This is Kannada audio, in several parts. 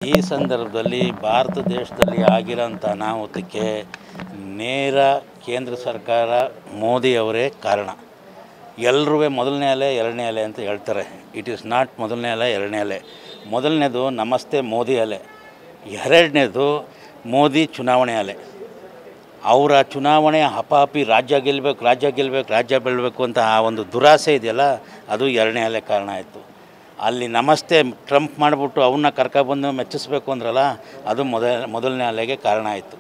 ಈ ಸಂದರ್ಭದಲ್ಲಿ ಭಾರತ ದೇಶದಲ್ಲಿ ಆಗಿರೋಂಥ ಅನಾಹುತಕ್ಕೆ ನೇರ ಕೇಂದ್ರ ಸರ್ಕಾರ ಮೋದಿಯವರೇ ಕಾರಣ ಎಲ್ಲರೂ ಮೊದಲನೇ ಅಲೆ ಎರಡನೇ ಅಲೆ ಅಂತ ಹೇಳ್ತಾರೆ ಇಟ್ ಈಸ್ ನಾಟ್ ಮೊದಲನೇ ಅಲೆ ಎರಡನೇ ಅಲೆ ಮೊದಲನೇದು ನಮಸ್ತೆ ಮೋದಿ ಅಲೆ ಎರಡನೇದು ಮೋದಿ ಚುನಾವಣೆ ಅಲೆ ಅವರ ಚುನಾವಣೆ ಹಪಾಪಿ ರಾಜ್ಯ ಗೆಲ್ಲಬೇಕು ರಾಜ್ಯ ಗೆಲ್ಲಬೇಕು ರಾಜ್ಯ ಬೆಳಬೇಕು ಅಂತ ಆ ಒಂದು ದುರಾಸೆ ಇದೆಯಲ್ಲ ಅದು ಎರಡನೇ ಅಲೆ ಕಾರಣ ಆಯಿತು ಅಲ್ಲಿ ನಮಸ್ತೆ ಟ್ರಂಪ್ ಮಾಡಿಬಿಟ್ಟು ಅವನ್ನ ಕರ್ಕೊಬಂದು ಮೆಚ್ಚಿಸ್ಬೇಕು ಅಂದ್ರಲ್ಲ ಅದು ಮೊದ ಮೊದಲನೇ ಅಲೆಗೆ ಕಾರಣ ಆಯಿತು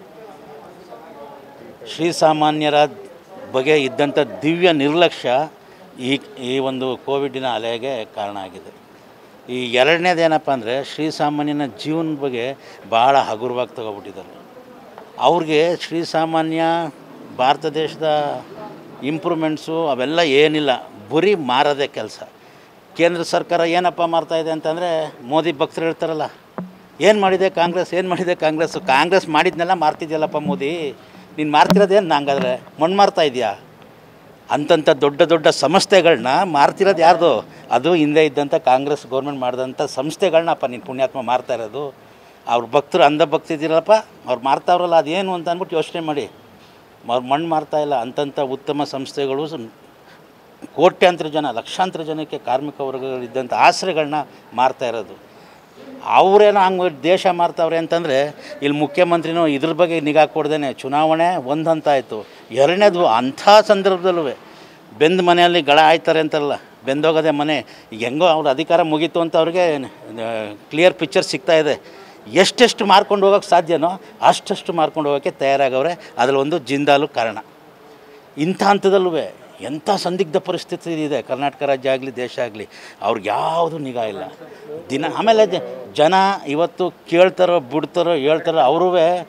ಶ್ರೀಸಾಮಾನ್ಯರ ಬಗ್ಗೆ ಇದ್ದಂಥ ದಿವ್ಯ ನಿರ್ಲಕ್ಷ್ಯ ಈ ಈ ಒಂದು ಕೋವಿಡಿನ ಅಲೆಗೆ ಕಾರಣ ಆಗಿದೆ ಈ ಎರಡನೇದೇನಪ್ಪ ಅಂದರೆ ಶ್ರೀಸಾಮಾನ್ಯನ ಜೀವನದ ಬಗ್ಗೆ ಭಾಳ ಹಗುರವಾಗಿ ತಗೊಬಿಟ್ಟಿದ್ದಾರೆ ಅವ್ರಿಗೆ ಶ್ರೀಸಾಮಾನ್ಯ ಭಾರತ ದೇಶದ ಇಂಪ್ರೂವ್ಮೆಂಟ್ಸು ಅವೆಲ್ಲ ಏನಿಲ್ಲ ಬರೀ ಮಾರೋದೇ ಕೆಲಸ ಕೇಂದ್ರ ಸರ್ಕಾರ ಏನಪ್ಪ ಮಾಡ್ತಾಯಿದೆ ಅಂತಂದರೆ ಮೋದಿ ಭಕ್ತರು ಹೇಳ್ತಾರಲ್ಲ ಏನು ಮಾಡಿದೆ ಕಾಂಗ್ರೆಸ್ ಏನು ಮಾಡಿದೆ ಕಾಂಗ್ರೆಸ್ ಕಾಂಗ್ರೆಸ್ ಮಾಡಿದ್ನೆಲ್ಲ ಮಾರ್ತಿದ್ಯಲ್ಲಪ್ಪ ಮೋದಿ ನೀನು ಮಾರ್ತಿರೋದೇನು ಹಂಗಾದ್ರೆ ಮಣ್ಣು ಮಾರ್ತಾ ಇದೆಯಾ ಅಂತಂಥ ದೊಡ್ಡ ದೊಡ್ಡ ಸಂಸ್ಥೆಗಳನ್ನ ಮಾರ್ತಿರೋದು ಯಾರ್ದು ಅದು ಹಿಂದೆ ಇದ್ದಂಥ ಕಾಂಗ್ರೆಸ್ ಗೌರ್ಮೆಂಟ್ ಮಾಡಿದಂಥ ಸಂಸ್ಥೆಗಳನ್ನಪ್ಪ ನೀನು ಪುಣ್ಯಾತ್ಮ ಮಾರ್ತಾ ಇರೋದು ಅವ್ರ ಭಕ್ತರು ಅಂಧ ಭಕ್ತಿದ್ದೀರಲ್ಲಪ್ಪ ಅವ್ರು ಮಾರ್ತಾವ್ರಲ್ಲ ಅದೇನು ಅಂತ ಅಂದ್ಬಿಟ್ಟು ಯೋಚನೆ ಮಾಡಿ ಅವ್ರು ಮಣ್ಣು ಮಾರ್ತಾ ಇಲ್ಲ ಅಂತಂಥ ಉತ್ತಮ ಸಂಸ್ಥೆಗಳು ಸಂ- ಕೋಟ್ಯಾಂತರ ಜನ ಲಕ್ಷಾಂತರ ಜನಕ್ಕೆ ಕಾರ್ಮಿಕ ವರ್ಗಗಳಿದ್ದಂಥ ಆಶ್ರಯಗಳನ್ನ ಮಾರ್ತಾ ಇರೋದು ಅವರೇನೋ ಹಂಗೆ ದೇಶ ಮಾರ್ತಾವ್ರೆ ಅಂತಂದರೆ ಇಲ್ಲಿ ಮುಖ್ಯಮಂತ್ರಿನೂ ಇದ್ರ ಬಗ್ಗೆ ನಿಗಾ ಕೊಡ್ದೇನೆ ಚುನಾವಣೆ ಒಂದು ಹಂತ ಆಯಿತು ಎರಡನೇದು ಅಂಥ ಸಂದರ್ಭದಲ್ಲೂ ಬೆಂದ ಮನೆಯಲ್ಲಿ ಗಳ ಆಯ್ತಾರೆ ಅಂತಾರಲ್ಲ ಬೆಂದೋಗೋದೆ ಮನೆ ಈಗ ಹೆಂಗೋ ಅವ್ರ ಅಧಿಕಾರ ಮುಗೀತು ಅಂತ ಅವ್ರಿಗೆ ಕ್ಲಿಯರ್ ಪಿಕ್ಚರ್ ಸಿಗ್ತಾ ಇದೆ ಎಷ್ಟೆಷ್ಟು ಮಾರ್ಕೊಂಡು ಹೋಗೋಕ್ಕೆ ಸಾಧ್ಯನೋ ಅಷ್ಟಷ್ಟು ಮಾರ್ಕೊಂಡು ಹೋಗೋಕ್ಕೆ ತಯಾರಾಗವ್ರೆ ಅದರಲ್ಲಿ ಒಂದು ಜಿಂದಾಲು ಕಾರಣ ಇಂಥ ಹಂತದಲ್ಲೂ ಎಂಥ ಸಂದಿಗ್ಧ ಪರಿಸ್ಥಿತಿ ಇದೆ ಕರ್ನಾಟಕ ರಾಜ್ಯ ಆಗಲಿ ದೇಶ ಆಗಲಿ ಅವ್ರಿಗೆ ಯಾವುದು ನಿಗಾ ಇಲ್ಲ ದಿನ ಆಮೇಲೆ ಜ- ಜನ ಇವತ್ತು ಕೇಳ್ತಾರೋ ಬಿಡ್ತಾರೋ ಹೇಳ್ತಾರೋ ಅವರೂ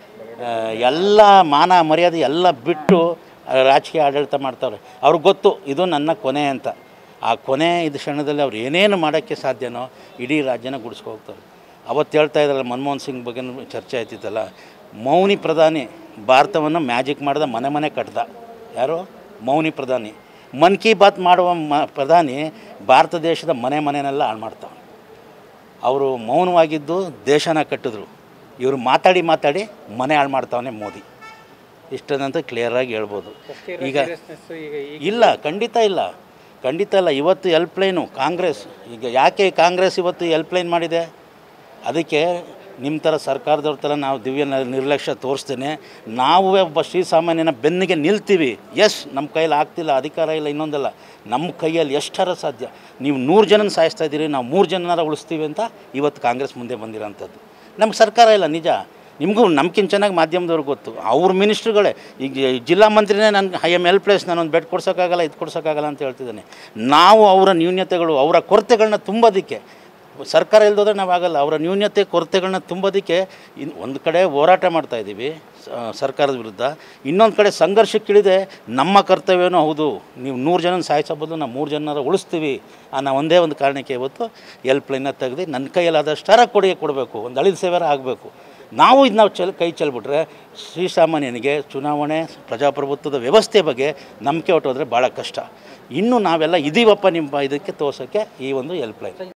ಎಲ್ಲ ಮಾನ ಮರ್ಯಾದೆ ಎಲ್ಲ ಬಿಟ್ಟು ಆ, ರಾಜಕೀಯ ಆಡಳಿತ ಮಾಡ್ತಾವ್ರೆ ಅವ್ರಿಗೆ ಗೊತ್ತು ಇದು ನನ್ನ ಕೊನೆ ಅಂತ ಆ ಕೊನೆ ಇದು ಕ್ಷಣದಲ್ಲಿ ಅವ್ರು ಏನೇನು ಮಾಡೋಕ್ಕೆ ಸಾಧ್ಯನೋ ಇಡೀ ರಾಜ್ಯನ ಗುಡಿಸ್ಕೊ ಹೋಗ್ತಾರೆ ಅವತ್ತು ಹೇಳ್ತಾ ಇದ್ರಲ್ಲ ಮನಮೋಹನ್ ಸಿಂಗ್ ಬಗ್ಗೆ ಚರ್ಚೆ ಆಯ್ತಿತ್ತಲ್ಲ ಮೌನಿ ಪ್ರಧಾನಿ ಭಾರತವನ್ನು ಮ್ಯಾಜಿಕ್ ಮಾಡ್ದ ಮನೆ ಮನೆ ಕಟ್ದ ಯಾರು ಮೌನಿ ಪ್ರಧಾನಿ ಮನ್ ಕಿ ಬಾತ್ ಮಾಡುವ ಮ ಪ್ರಧಾನಿ ಭಾರತ ದೇಶದ ಮನೆ ಮನೆನೆಲ್ಲ ಹಾಳು ಮಾಡ್ತಾವೆ ಅವರು ಮೌನವಾಗಿದ್ದು ದೇಶನ ಕಟ್ಟಿದ್ರು ಇವರು ಮಾತಾಡಿ ಮಾತಾಡಿ ಮನೆ ಹಾಳು ಮಾಡ್ತಾವನೆ ಮೋದಿ ಇಷ್ಟದಂತ ಕ್ಲಿಯರಾಗಿ ಹೇಳ್ಬೋದು ಈಗ ಇಲ್ಲ ಖಂಡಿತ ಇಲ್ಲ ಖಂಡಿತ ಇಲ್ಲ ಇವತ್ತು ಹೆಲ್ಪ್ಲೈನು ಕಾಂಗ್ರೆಸ್ ಈಗ ಯಾಕೆ ಕಾಂಗ್ರೆಸ್ ಇವತ್ತು ಹೆಲ್ಪ್ಲೈನ್ ಮಾಡಿದೆ ಅದಕ್ಕೆ ನಿಮ್ಮ ಥರ ಸರ್ಕಾರದವ್ರ ಥರ ನಾವು ದಿವ್ಯ ನ- ನಿರ್ಲಕ್ಷ್ಯ ತೋರಿಸ್ತೇನೆ ನಾವೇ ಒಬ್ಬ ಶ್ರೀಸಾಮಾನ್ಯನ ಬೆನ್ನಿಗೆ ನಿಲ್ತೀವಿ ಎಸ್ ನಮ್ಮ ಕೈಯಲ್ಲಿ ಆಗ್ತಿಲ್ಲ ಅಧಿಕಾರ ಇಲ್ಲ ಇನ್ನೊಂದಲ್ಲ ನಮ್ಮ ಕೈಯಲ್ಲಿ ಎಷ್ಟರ ಸಾಧ್ಯ ನೀವು ನೂರು ಜನನ ಸಾಯಿಸ್ತಾ ಇದ್ದೀರಿ ನಾವು ಮೂರು ಜನನಾರ ಉಳಿಸ್ತೀವಿ ಅಂತ ಇವತ್ತು ಕಾಂಗ್ರೆಸ್ ಮುಂದೆ ಬಂದಿರೋಂಥದ್ದು ನಮ್ಗೆ ಸರ್ಕಾರ ಇಲ್ಲ ನಿಜ ನಿಮಗೂ ನಮ್ಗಿಂತ ಚೆನ್ನಾಗಿ ಮಾಧ್ಯಮದವ್ರಿಗೆ ಗೊತ್ತು ಅವ್ರ ಮಿನಿಸ್ಟ್ರುಗಳೇ ಈಗ ಜಿಲ್ಲಾ ಮಂತ್ರಿನೇ ನನಗೆ ಐ ಎಮ್ ಎಲ್ ಪ್ಲೇಸ್ ನಾನೊಂದು ಬೆಡ್ ಕೊಡ್ಸೋಕ್ಕಾಗಲ್ಲ ಇದು ಕೊಡ್ಸೋಕ್ಕಾಗಲ್ಲ ಅಂತ ಹೇಳ್ತಿದ್ದಾನೆ ನಾವು ಅವರ ನ್ಯೂನ್ಯತೆಗಳು ಅವರ ಕೊರತೆಗಳನ್ನ ತುಂಬೋದಕ್ಕೆ ಸರ್ಕಾರ ಇಲ್ದೋದ್ರೆ ನಾವಾಗಲ್ಲ ಅವರ ನ್ಯೂನ್ಯತೆ ಕೊರತೆಗಳನ್ನ ತುಂಬೋದಕ್ಕೆ ಇನ್ ಒಂದು ಕಡೆ ಹೋರಾಟ ಮಾಡ್ತಾ ಇದ್ದೀವಿ ಸ- ಸರ್ಕಾರದ ವಿರುದ್ಧ ಇನ್ನೊಂದು ಕಡೆ ಸಂಘರ್ಷಕ್ಕಿಳಿದೆ ನಮ್ಮ ಕರ್ತವ್ಯನೂ ಹೌದು ನೀವು ನೂರು ಜನ ಸಾಯಿಸೋ ಬದಲು ನಾವು ಮೂರು ಜನರ ಉಳಿಸ್ತೀವಿ ಅನ್ನೋ ಒಂದೇ ಒಂದು ಕಾರಣಕ್ಕೆ ಇವತ್ತು ಎಲ್ಪ್ಲೈನ್ನ ತೆಗೆದು ನನ್ನ ಕೈಯಲ್ಲಾದಷ್ಟರ ಕೊಡುಗೆ ಕೊಡಬೇಕು ಒಂದು ಅಳಿದ ಸೇವೆರ ಆಗಬೇಕು ನಾವು ಇದು ನಾವು ಚೆಲ್ ಕೈ ಚೆಲ್ಬಿಟ್ರೆ ಶ್ರೀಸಾಮಾನ್ಯನಿಗೆ ಚುನಾವಣೆ ಪ್ರಜಾಪ್ರಭುತ್ವದ ವ್ಯವಸ್ಥೆ ಬಗ್ಗೆ ನಂಬಿಕೆ ಹೊಟ್ಟೋದ್ರೆ ಭಾಳ ಕಷ್ಟ ಇನ್ನು ನಾವೆಲ್ಲ ಇದೀವಪ್ಪ ನಿಮ್ಮ ಇದಕ್ಕೆ ತೋರ್ಸೋಕ್ಕೆ ಈ ಒಂದು ಹೆಲ್ಪ್ಲೈನ್